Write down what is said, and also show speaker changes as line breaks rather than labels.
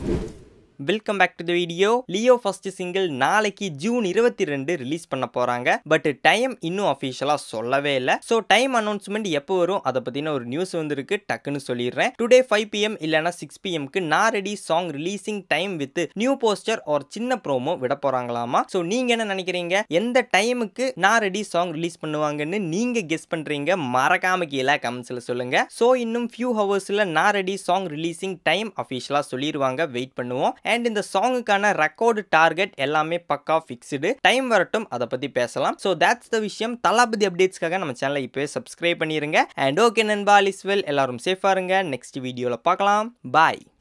welcome back to the video Leo first single நாளைக்கு June இருபத்தி ரெண்டு ரிலீஸ் பண்ண போறாங்க பட் டைம் இன்னும் அஃபிஷியலாக சொல்லவே இல்லை ஸோ டைம் அனௌன்ஸ்மெண்ட் எப்போ வரும் அதை பற்றின ஒரு நியூஸ் வந்திருக்கு டக்குன்னு சொல்லிடுறேன் டுடே ஃபைவ் பிஎம் இல்லைனா சிக்ஸ் பிஎம்க்கு நான் ready song releasing time with new poster ஒரு சின்ன ப்ரோமோ விட போறாங்களாமா ஸோ நீங்க என்ன நினைக்கிறீங்க எந்த டைமுக்கு நான் ரெடி சாங் ரிலீஸ் பண்ணுவாங்கன்னு நீங்க கெஸ் பண்றீங்க மறக்காம கீழே கமெண்ட்ஸ்ல சொல்லுங்க ஸோ இன்னும் ஃபியூ ஹவர்ஸ்ல நான் ரெடி சாங் ரிலீசிங் டைம் அஃபிஷியலாக சொல்லிடுவாங்க வெயிட் பண்ணுவோம் அண்ட் இந்த சாங்குக்கான ரெக்கார்டு டார்கெட் எல்லாமே பக்கா ஃபிக்ஸ்டு டைம் வரட்டும் அதை பற்றி பேசலாம் ஸோ தேட்ஸ் த விஷயம் தளபதி அப்டேட்ஸ்க்காக நம்ம சேனலை இப்போவே சப்ஸ்கிரைப் பண்ணிடுங்க அண்ட் ஓகே நண்பா லிஸ் வெல் எல்லாரும் சேஃபாக இருங்க நெக்ஸ்ட் வீடியோவில் பார்க்கலாம் பாய்